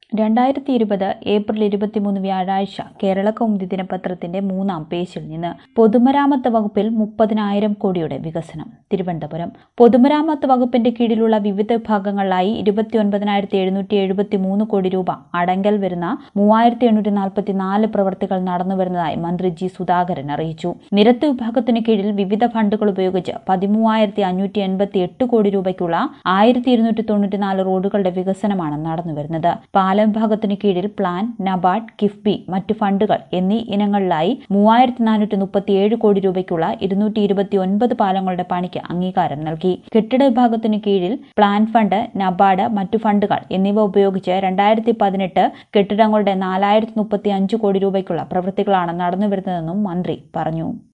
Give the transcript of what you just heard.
രണ്ടായിരത്തി ഇരുപത് ഏപ്രിൽ ഇരുപത്തിമൂന്ന് വ്യാഴാഴ്ച കേരള കൗമുദി ദിനപത്രത്തിന്റെ മൂന്നാം പേജിൽ നിന്ന് പൊതുമരാമത്ത് വകുപ്പിൽ മുപ്പതിനായിരം കോടിയുടെ വികസനം തിരുവനന്തപുരം പൊതുമരാമത്ത് വകുപ്പിന്റെ കീഴിലുള്ള വിവിധ വിഭാഗങ്ങളിലായി ഇരുപത്തിയൊൻപതിനായിരത്തി എഴുന്നൂറ്റി എഴുപത്തി മൂന്ന് കോടി രൂപ അടങ്കൽ വരുന്ന മൂവായിരത്തി എണ്ണൂറ്റി നാൽപ്പത്തി നാല് പ്രവൃത്തികൾ നടന്നുവരുന്നതായി മന്ത്രി ജി സുധാകരൻ അറിയിച്ചു നിരത്ത് വിഭാഗത്തിന് കീഴിൽ വിവിധ ഫണ്ടുകൾ ഉപയോഗിച്ച് പതിമൂവായിരത്തി അഞ്ഞൂറ്റി എൺപത്തി എട്ട് കോടി രൂപയ്ക്കുള്ള ആയിരത്തി ഇരുന്നൂറ്റി തൊണ്ണൂറ്റിനാല് റോഡുകളുടെ വികസനമാണ് നടന്നുവരുന്നത് പാലം വിഭാഗത്തിന് കീഴിൽ പ്ലാൻ നബാർഡ് കിഫ്ബി മറ്റു ഫണ്ടുകൾ എന്നീ ഇനങ്ങളിലായി മൂവായിരത്തി നാനൂറ്റി മുപ്പത്തിയേഴ് കോടി രൂപയ്ക്കുള്ള ഇരുന്നൂറ്റി ഇരുപത്തി ഒൻപത് പാലങ്ങളുടെ പണിക്ക് അംഗീകാരം നൽകി കെട്ടിട വിഭാഗത്തിന് കീഴിൽ പ്ലാൻ ഫണ്ട് നബാർഡ് മറ്റു ഫണ്ടുകൾ എന്നിവ ഉപയോഗിച്ച് രണ്ടായിരത്തി പതിനെട്ട് കെട്ടിടങ്ങളുടെ നാലായിരത്തി മുപ്പത്തി അഞ്ച് കോടി രൂപയ്ക്കുള്ള പ്രവൃത്തികളാണ് നടന്നുവരുന്നതെന്നും മന്ത്രി പറഞ്ഞു